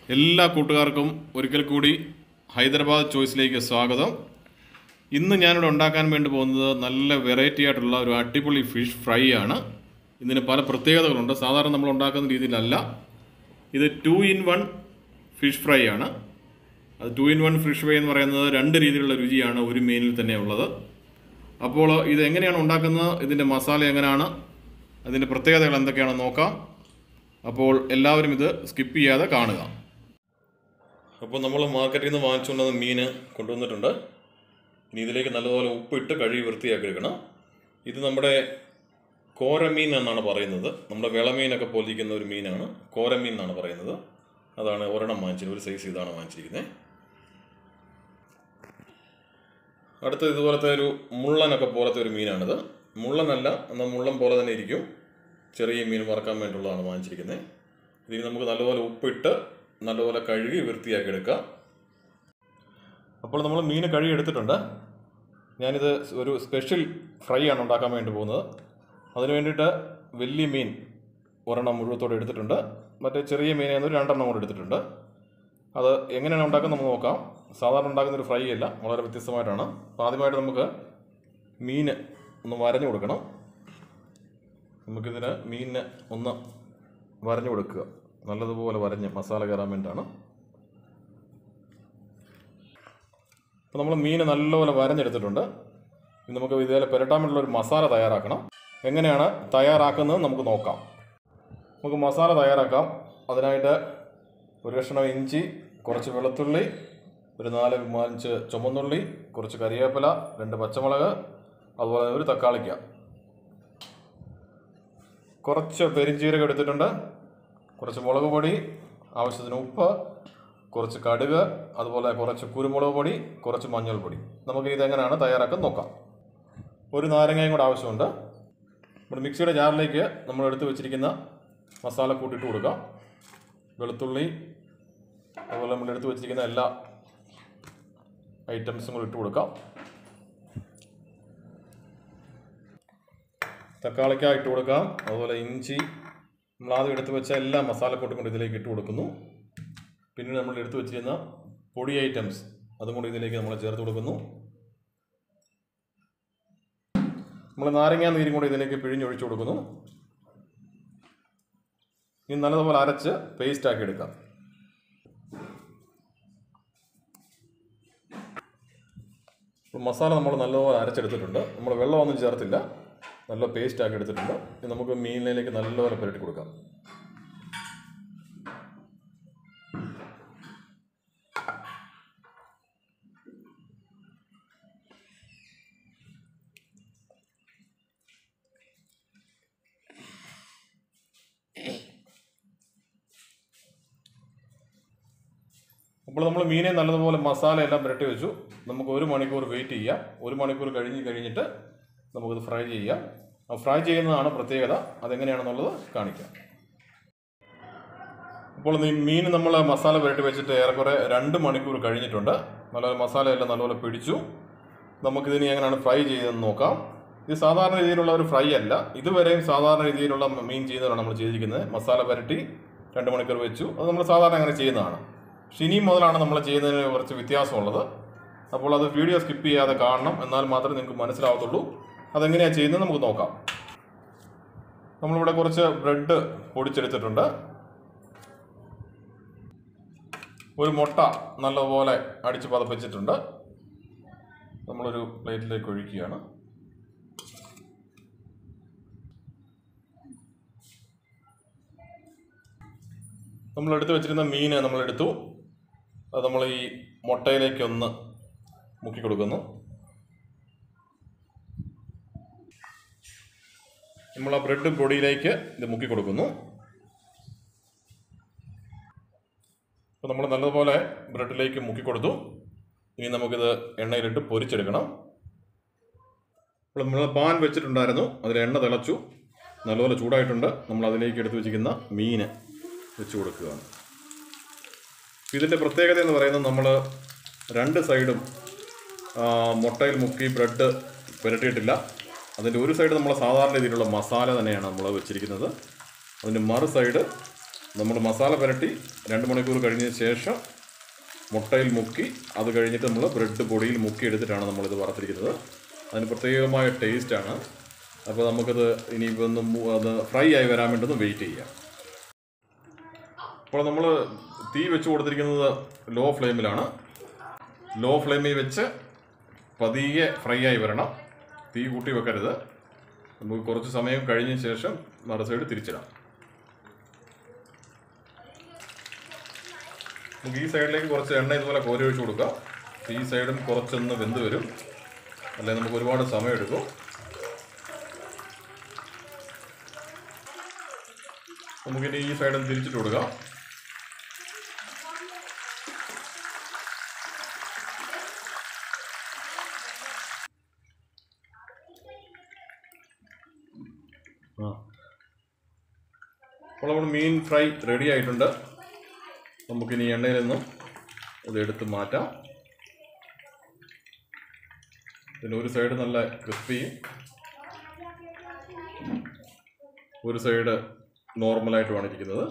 എല്ലാ കൂട്ടുകാർക്കും ഒരിക്കൽ കൂടി ഹൈദരാബാദ് ചോയ്സിലേക്ക് സ്വാഗതം ഇന്ന് ഞാനിവിടെ ഉണ്ടാക്കാൻ വേണ്ടി പോകുന്നത് നല്ല വെറൈറ്റി ആയിട്ടുള്ള ഒരു അടിപൊളി ഫിഷ് ഫ്രൈ ആണ് ഇതിന് പല പ്രത്യേകതകളുണ്ട് സാധാരണ നമ്മൾ ഉണ്ടാക്കുന്ന രീതിയിലല്ല ഇത് two in one fish fry ആണ് അത് two in one fish fry എന്ന് പറയുന്നത് രണ്ട് രീതിയിലുള്ള രുചിയാണ് ഒരു മീനിൽ തന്നെ ഉള്ളത് അപ്പോൾ ഇത് എങ്ങനെയാണ് ഉണ്ടാക്കുന്നത് ഇതിൻ്റെ മസാല എങ്ങനെയാണ് അതിൻ്റെ പ്രത്യേകതകൾ എന്തൊക്കെയാണെന്ന് നോക്കാം അപ്പോൾ എല്ലാവരും ഇത് സ്കിപ്പ് ചെയ്യാതെ കാണുക അപ്പോൾ നമ്മൾ മാർക്കറ്റിൽ നിന്ന് വാങ്ങിച്ചുകൊണ്ടുവന്ന മീൻ കൊണ്ടുവന്നിട്ടുണ്ട് ഇനി ഇതിലേക്ക് നല്ലതുപോലെ ഉപ്പിട്ട് കഴുകി വൃത്തിയാക്കി എടുക്കണം ഇത് നമ്മുടെ കോരമീൻ എന്നാണ് പറയുന്നത് നമ്മുടെ വിളമീനൊക്കെ പോലിരിക്കുന്ന ഒരു മീനാണ് കോരമീൻ എന്നാണ് പറയുന്നത് അതാണ് ഒരെണ്ണം വാങ്ങിച്ചത് ഒരു സൈസ് ഇതാണ് വാങ്ങിച്ചിരിക്കുന്നത് അടുത്തത് ഇതുപോലത്തെ ഒരു മുള്ളനൊക്കെ പോലത്തെ ഒരു മീനാണിത് മുള്ളനല്ല എന്നാൽ മുള്ളൻ പോലെ തന്നെ ഇരിക്കും ചെറിയ മീൻ വറക്കാൻ വേണ്ടിയുള്ളതാണ് വാങ്ങിച്ചിരിക്കുന്നത് ഇതിന് നമുക്ക് നല്ലപോലെ ഉപ്പിട്ട് നല്ലപോലെ കഴുകി വൃത്തിയാക്കി എടുക്കാം അപ്പോൾ നമ്മൾ മീൻ കഴുകി എടുത്തിട്ടുണ്ട് ഞാനിത് ഒരു സ്പെഷ്യൽ ഫ്രൈ ആണ് ഉണ്ടാക്കാൻ വേണ്ടി പോകുന്നത് അതിന് വേണ്ടിയിട്ട് വലിയ മീൻ ഒരെണ്ണം മുഴുവത്തോടെ എടുത്തിട്ടുണ്ട് മറ്റേ ചെറിയ മീനെ ഒരു രണ്ടെണ്ണം കൂടെ എടുത്തിട്ടുണ്ട് അത് എങ്ങനെയാണ് ഉണ്ടാക്കുന്നത് നമുക്ക് നോക്കാം സാധാരണ ഉണ്ടാക്കുന്ന ഒരു ഫ്രൈ അല്ല വളരെ വ്യത്യസ്തമായിട്ടാണ് അപ്പോൾ ആദ്യമായിട്ട് നമുക്ക് മീൻ ഒന്ന് വരഞ്ഞു കൊടുക്കണം നമുക്കിതിന് മീനിനെ ഒന്ന് വരഞ്ഞു കൊടുക്കുക നല്ലതുപോലെ വരഞ്ഞ് മസാല കയറാൻ വേണ്ടിയിട്ടാണ് അപ്പോൾ നമ്മൾ മീൻ നല്ലപോലെ വരഞ്ഞെടുത്തിട്ടുണ്ട് ഇനി നമുക്ക് ഇതേപോലെ പുരട്ടാൻ വേണ്ടിയുള്ള ഒരു മസാല തയ്യാറാക്കണം എങ്ങനെയാണ് തയ്യാറാക്കുന്നത് നമുക്ക് നോക്കാം നമുക്ക് മസാല തയ്യാറാക്കാം അതിനായിട്ട് ഒരു കഷ്ണം ഇഞ്ചി കുറച്ച് വെളുത്തുള്ളി ഒരു നാല് അഞ്ച് ചുമന്നുള്ളി കുറച്ച് കരിവേപ്പില രണ്ട് പച്ചമുളക് അതുപോലെ തന്നെ ഒരു തക്കാളിക്ക കുറച്ച് പെരിഞ്ചീരകം എടുത്തിട്ടുണ്ട് കുറച്ച് മുളക് പൊടി ആവശ്യത്തിന് ഉപ്പ് കുറച്ച് കടുക് അതുപോലെ കുറച്ച് കുരുമുളക് പൊടി കുറച്ച് മഞ്ഞൾപ്പൊടി നമുക്ക് ഇതെങ്ങനെയാണ് തയ്യാറാക്കുന്നത് നോക്കാം ഒരു നാരങ്ങയും കൂടെ ആവശ്യമുണ്ട് നമ്മുടെ മിക്സിയുടെ ജാറിലേക്ക് നമ്മൾ എടുത്ത് വെച്ചിരിക്കുന്ന മസാല കൂട്ടിയിട്ട് കൊടുക്കാം വെളുത്തുള്ളി അതുപോലെ നമ്മൾ എടുത്ത് വെച്ചിരിക്കുന്ന എല്ലാ ഐറ്റംസും കൂടി ഇട്ട് കൊടുക്കാം തക്കാളിക്ക ഇട്ട് കൊടുക്കാം അതുപോലെ ഇഞ്ചി നമ്മൾ ആദ്യം എടുത്ത് വെച്ച എല്ലാ മസാലക്കൂട്ടും കൊണ്ട് ഇതിലേക്ക് ഇട്ട് കൊടുക്കുന്നു പിന്നീട് നമ്മൾ എടുത്ത് വെച്ചിരുന്ന പൊടി ഐറ്റംസ് അതും കൂടി ഇതിലേക്ക് നമ്മൾ ചേർത്ത് കൊടുക്കുന്നു നമ്മൾ നാരങ്ങാ നീരും കൂടി ഇതിലേക്ക് പിഴിഞ്ഞൊഴിച്ചു കൊടുക്കുന്നു ഇനി നല്ലതുപോലെ അരച്ച് പേസ്റ്റ് ആക്കി എടുക്കാം ഇപ്പോൾ മസാല നമ്മൾ നല്ലപോലെ അരച്ചെടുത്തിട്ടുണ്ട് നമ്മൾ വെള്ളമൊന്നും ചേർത്തില്ല നല്ല പേസ്റ്റ് ആക്കി എടുത്തിട്ടുണ്ട് ഇനി നമുക്ക് മീനിലേക്ക് നല്ലപോലെ പുരട്ടി കൊടുക്കാം അപ്പോൾ നമ്മൾ മീനെ നല്ലതുപോലെ മസാല എല്ലാം പുരട്ടി വെച്ചു നമുക്ക് ഒരു മണിക്കൂർ വെയിറ്റ് ചെയ്യാം ഒരു മണിക്കൂർ കഴിഞ്ഞ് കഴിഞ്ഞിട്ട് നമുക്കിത് ഫ്രൈ ചെയ്യാം ആ ഫ്രൈ ചെയ്യുന്നതാണ് പ്രത്യേകത അതെങ്ങനെയാണെന്നുള്ളത് കാണിക്കാം അപ്പോൾ ഈ മീൻ നമ്മൾ മസാല പുരട്ടി വെച്ചിട്ട് ഏറെക്കുറെ രണ്ട് മണിക്കൂർ കഴിഞ്ഞിട്ടുണ്ട് നല്ലപോലെ മസാലയെല്ലാം നല്ലപോലെ പിടിച്ചു നമുക്കിതിനി എങ്ങനെയാണ് ഫ്രൈ ചെയ്തതെന്ന് നോക്കാം ഇത് സാധാരണ രീതിയിലുള്ള ഒരു ഫ്രൈ അല്ല ഇതുവരെയും സാധാരണ രീതിയിലുള്ള മീൻ ചെയ്യുന്നതാണ് നമ്മൾ ചെയ്തിരിക്കുന്നത് മസാല പുരട്ടി രണ്ട് മണിക്കൂർ വെച്ചു അത് നമ്മൾ സാധാരണ അങ്ങനെ ചെയ്യുന്നതാണ് പക്ഷെ ഇനി മുതലാണ് നമ്മൾ ചെയ്യുന്നതിന് കുറച്ച് വ്യത്യാസമുള്ളത് അപ്പോൾ അത് വീഡിയോ സ്കിപ്പ് ചെയ്യാതെ കാണണം എന്നാൽ മാത്രമേ നിങ്ങൾക്ക് മനസ്സിലാവത്തുള്ളൂ അതെങ്ങനെയാണ് ചെയ്യുന്നത് നമുക്ക് നോക്കാം നമ്മളിവിടെ കുറച്ച് ബ്രെഡ് പൊടിച്ചെടുത്തിട്ടുണ്ട് ഒരു മുട്ട നല്ലപോലെ അടിച്ച് പതപ്പിച്ചിട്ടുണ്ട് നമ്മളൊരു പ്ലേറ്റിലേക്ക് ഒഴിക്കുകയാണ് നമ്മൾ എടുത്ത് വെച്ചിരുന്ന മീൻ നമ്മൾ എടുത്തു അത് നമ്മൾ ഈ മുട്ടയിലേക്ക് ഒന്ന് മുക്കി കൊടുക്കുന്നു നമ്മൾ ആ ബ്രെഡ് പൊടിയിലേക്ക് ഇത് മുക്കി കൊടുക്കുന്നു അപ്പോൾ നമ്മൾ നല്ലതുപോലെ ബ്രെഡിലേക്ക് മുക്കി കൊടുത്തു ഇനി നമുക്കിത് എണ്ണയിലിട്ട് പൊരിച്ചെടുക്കണം അപ്പോൾ നമ്മൾ പാൻ വെച്ചിട്ടുണ്ടായിരുന്നു അതിൽ എണ്ണ തിളച്ചു നല്ലപോലെ ചൂടായിട്ടുണ്ട് നമ്മൾ അതിലേക്ക് എടുത്ത് വെച്ചിരിക്കുന്ന മീന് വെച്ച് കൊടുക്കുകയാണ് ഇതിൻ്റെ പ്രത്യേകത എന്ന് പറയുന്നത് നമ്മൾ രണ്ട് സൈഡും ആ, മുട്ടയിൽ മുക്കി ബ്രെഡ് പുരട്ടിയിട്ടില്ല അതിൻ്റെ ഒരു സൈഡ് നമ്മൾ സാധാരണ രീതിയിലുള്ള മസാല തന്നെയാണ് നമ്മൾ വെച്ചിരിക്കുന്നത് അതിൻ്റെ മറു സൈഡ് നമ്മൾ മസാല പുരട്ടി രണ്ട് മണിക്കൂർ കഴിഞ്ഞതിന് ശേഷം മുട്ടയിൽ മുക്കി അത് കഴിഞ്ഞിട്ട് നമ്മൾ ബ്രെഡ് പൊടിയിൽ മുക്കി എടുത്തിട്ടാണ് നമ്മളിത് വറുത്തിരിക്കുന്നത് അതിന് പ്രത്യേകമായ ടേസ്റ്റാണ് അപ്പോൾ നമുക്കത് ഇനിയിപ്പോൾ ഒന്ന് മു- അത് ഫ്രൈ ആയി വരാൻ വേണ്ടി ഒന്ന് വെയിറ്റ് ചെയ്യാം അപ്പോൾ നമ്മൾ തീ വെച്ച് കൊടുത്തിരിക്കുന്നത് ലോ ഫ്ലെയിമിലാണ് ലോ ഫ്ലെയിമിൽ വെച്ച് പതിയെ ഫ്രൈ ആയി വരണം തീ കൂട്ടി വെക്കരുത് നമുക്ക് കുറച്ച് സമയം കഴിഞ്ഞ ശേഷം മറു സൈഡ് തിരിച്ചിടാം നമുക്ക് ഈ സൈഡിലേക്ക് കുറച്ച് എണ്ണ ഇതുപോലെ കോരി ഒഴിച്ച് കൊടുക്കാം ഈ സൈഡും കുറച്ചൊന്ന് വെന്ത് വരും അല്ലെങ്കിൽ നമുക്ക് ഒരുപാട് സമയം എടുക്കും നമുക്കിനി ഈ സൈഡും തിരിച്ചിട്ട് കൊടുക്കാം ആ അപ്പോൾ നമ്മൾ മീൻ ഫ്രൈ റെഡി ആയിട്ടുണ്ട് നമുക്കിനി എണ്ണയിൽ നിന്നും ഇത് എടുത്ത് മാറ്റാം ഇതിന് ഒരു സൈഡ് നല്ല ക്രിസ്പിയും ഒരു സൈഡ് നോർമലായിട്ടുമാണ് ഇരിക്കുന്നത്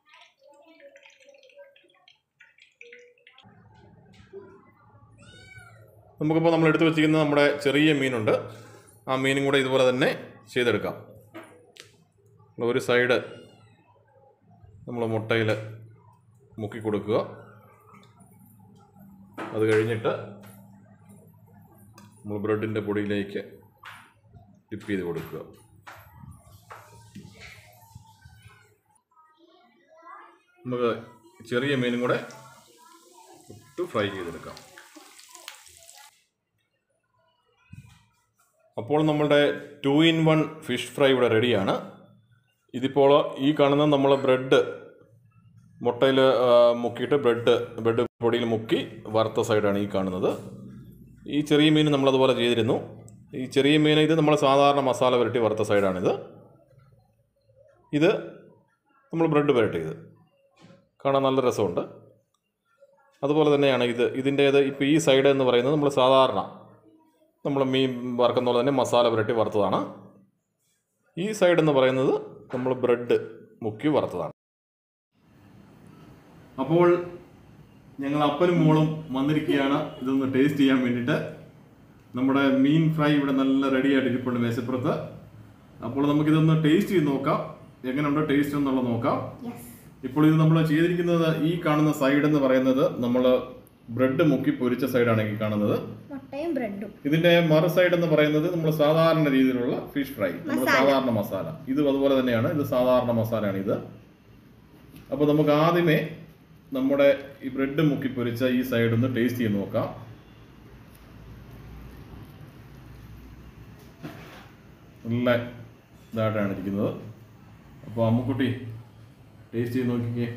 നമുക്കിപ്പോൾ നമ്മൾ എടുത്തു വെച്ചിരിക്കുന്ന നമ്മുടെ ചെറിയ മീനുണ്ട് ആ മീനും കൂടെ ഇതുപോലെ തന്നെ ചെയ്തെടുക്കാം ഒരു സൈഡ് നമ്മൾ മുട്ടയിൽ മുക്കി കൊടുക്കുക അത് കഴിഞ്ഞിട്ട് നമ്മൾ ബ്രെഡിൻ്റെ പൊടിയിലേക്ക് ഡിപ്പ് ചെയ്ത് കൊടുക്കുക നമുക്ക് ചെറിയ മീനും കൂടെ ഇട്ട് ഫ്രൈ ചെയ്തെടുക്കാം അപ്പോൾ നമ്മളുടെ two in one fish fry ഇവിടെ റെഡിയാണ് ഇതിപ്പോൾ ഈ കാണുന്ന നമ്മൾ ബ്രെഡ് മുട്ടയിൽ മുക്കിയിട്ട് ബ്രെഡ് ബ്രെഡ് പൊടിയിൽ മുക്കി വറുത്ത സൈഡാണ് ഈ കാണുന്നത് ഈ ചെറിയ മീൻ നമ്മളതുപോലെ ചെയ്തിരുന്നു ഈ ചെറിയ മീൻ ഇത് നമ്മൾ സാധാരണ മസാല പുരട്ടി വറുത്ത സൈഡാണിത് ഇത് നമ്മൾ ബ്രെഡ് പുരട്ടിയത് കാണാൻ നല്ല രസമുണ്ട് അതുപോലെ തന്നെയാണ് ഇത് ഇതിൻ്റേത് ഇപ്പോൾ ഈ സൈഡ് എന്ന് പറയുന്നത് നമ്മൾ സാധാരണ നമ്മൾ മീൻ വറുക്കുന്ന പോലെ തന്നെ മസാല പുരട്ടി വറുത്തതാണ് ഈ സൈഡ് എന്ന് പറയുന്നത് നമ്മൾ ബ്രെഡ് മുക്കി വറുത്തതാണ് അപ്പോൾ ഞങ്ങൾ അപ്പനും മോളും വന്നിരിക്കുകയാണ് ഇതൊന്ന് ടേസ്റ്റ് ചെയ്യാൻ വേണ്ടിയിട്ട് നമ്മുടെ മീൻ ഫ്രൈ ഇവിടെ നല്ല റെഡി ആയിട്ട് ഇരിപ്പുണ്ട് മേശപ്പുറത്ത് അപ്പോൾ നമുക്കിതൊന്ന് ടേസ്റ്റ് ചെയ്ത് നോക്കാം എങ്ങനെയുണ്ടോ ടേസ്റ്റ് എന്നുള്ളത് നോക്കാം ഇപ്പോൾ ഇത് നമ്മൾ ചെയ്തിരിക്കുന്നത് ഈ കാണുന്ന സൈഡ് എന്ന് പറയുന്നത് നമ്മൾ ബ്രെഡ് മുക്കി പൊരിച്ച സൈഡാണ് ഈ കാണുന്നത് മുട്ടയും ബ്രെഡും ഇതിന്റെ മറു സൈഡ് എന്ന് പറയുന്നത് നമ്മൾ സാധാരണ രീതിയിലുള്ള ഫിഷ് ഫ്രൈ നമ്മൾ സാധാരണ മസാല ഇത് അതുപോലെ തന്നെയാണ് ഇത് സാധാരണ മസാലയാണ് ഇത് അപ്പോൾ നമുക്ക് ആദ്യമേ നമ്മുടെ ഈ ബ്രെഡ് മുക്കി പൊരിച്ച ഈ സൈഡ് ഒന്ന് ടേസ്റ്റ് ചെയ്ത് നോക്കാം നല്ല ഇതായിട്ടാണ് ഇരിക്കുന്നത് അപ്പോൾ അമ്മുക്കുട്ടി ടേസ്റ്റ് ചെയ്ത് നോക്കിക്കേ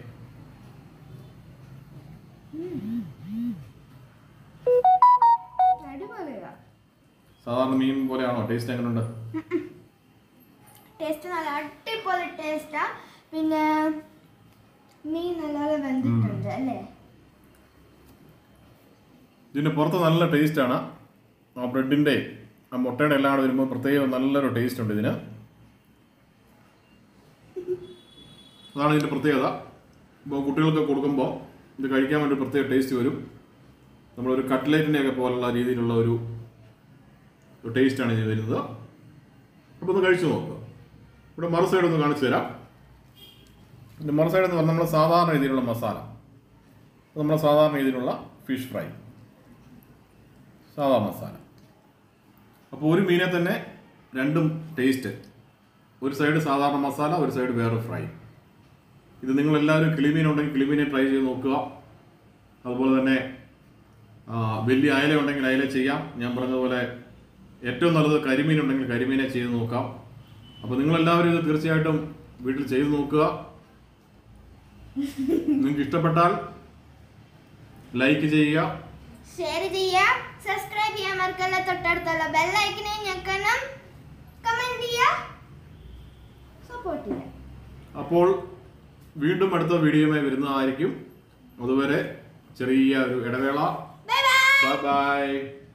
അടിപൊളിയാ സാധാരണ മീൻ പോലെയാണോ ടേസ്റ്റ് എങ്ങനെയുണ്ട് ടേസ്റ്റ് നല്ല അടിപൊളി ടേസ്റ്റാ പിന്നെ മീൻ നല്ലപോലെ വെന്തിട്ടുണ്ട് അല്ലേ ഇതിൻ്റെ പുറത്ത് നല്ല ടേസ്റ്റാണ് ആ ബ്രെഡിൻ്റെ ആ മുട്ടയുടെ എല്ലാം കൂടെ വരുമ്പോൾ പ്രത്യേകം നല്ലൊരു ടേസ്റ്റ് ഉണ്ട് ഇതിന് അതാണ് ഇതിൻ്റെ പ്രത്യേകത ഇപ്പോൾ കുട്ടികൾക്ക് കൊടുക്കുമ്പോൾ ഇത് കഴിക്കാൻ വേണ്ടി പ്രത്യേക ടേസ്റ്റ് വരും നമ്മളൊരു കട്ട്ലേറ്റിൻ്റെ ഒക്കെ പോലുള്ള രീതിയിലുള്ള ഒരു ഒരു ടേസ്റ്റാണ് ഇത് വരുന്നത് അപ്പോൾ ഒന്ന് കഴിച്ചു നോക്കുക ഇവിടെ മറു സൈഡ് ഒന്ന് കാണിച്ചു തരാം ഇതിൻ്റെ മറു സൈഡ് എന്ന് പറഞ്ഞാൽ നമ്മൾ സാധാരണ രീതിയിലുള്ള മസാല നമ്മുടെ സാധാരണ രീതിയിലുള്ള ഫിഷ് ഫ്രൈ സാധാ മസാല അപ്പോൾ ഒരു മീനെ തന്നെ രണ്ടും ടേസ്റ്റ് ഒരു സൈഡ് സാധാരണ മസാല ഒരു സൈഡ് വേറെ ഫ്രൈ ഇത് നിങ്ങളെല്ലാവരും കിളിമീൻ ഉണ്ടെങ്കിൽ കിളിമീനെ ട്രൈ ചെയ്ത് നോക്കുക അതുപോലെ തന്നെ ആ, വലിയ അയല ഉണ്ടെങ്കിൽ അയല ചെയ്യാം ഞാൻ പറഞ്ഞതുപോലെ ഏറ്റവും നല്ലത് കരിമീൻ ഉണ്ടെങ്കിൽ കരിമീനെ ചെയ്ത് നോക്കാം അപ്പോൾ നിങ്ങളെല്ലാവരും ഇത് തീർച്ചയായിട്ടും വീട്ടിൽ ചെയ്ത് നോക്കുക നിങ്ങൾക്ക് ഇഷ്ടപ്പെട്ടാൽ ലൈക്ക് ചെയ്യുക ഷെയർ ചെയ്യാം സബ്സ്ക്രൈബ് ചെയ്യാൻ മറക്കല്ല തൊട്ടടുത്തുള്ള ബെല്ലൈക്കനെ ഞെക്കണം കമന്റ് ചെയ്യാം സപ്പോർട്ട് ചെയ്യാം അപ്പോൾ വീണ്ടും അടുത്ത വീഡിയോയുമായി വരുന്നതായിരിക്കും അതുവരെ ചെറിയ ഒരു ഇടവേള ബൈ ബൈ ബൈ ബൈ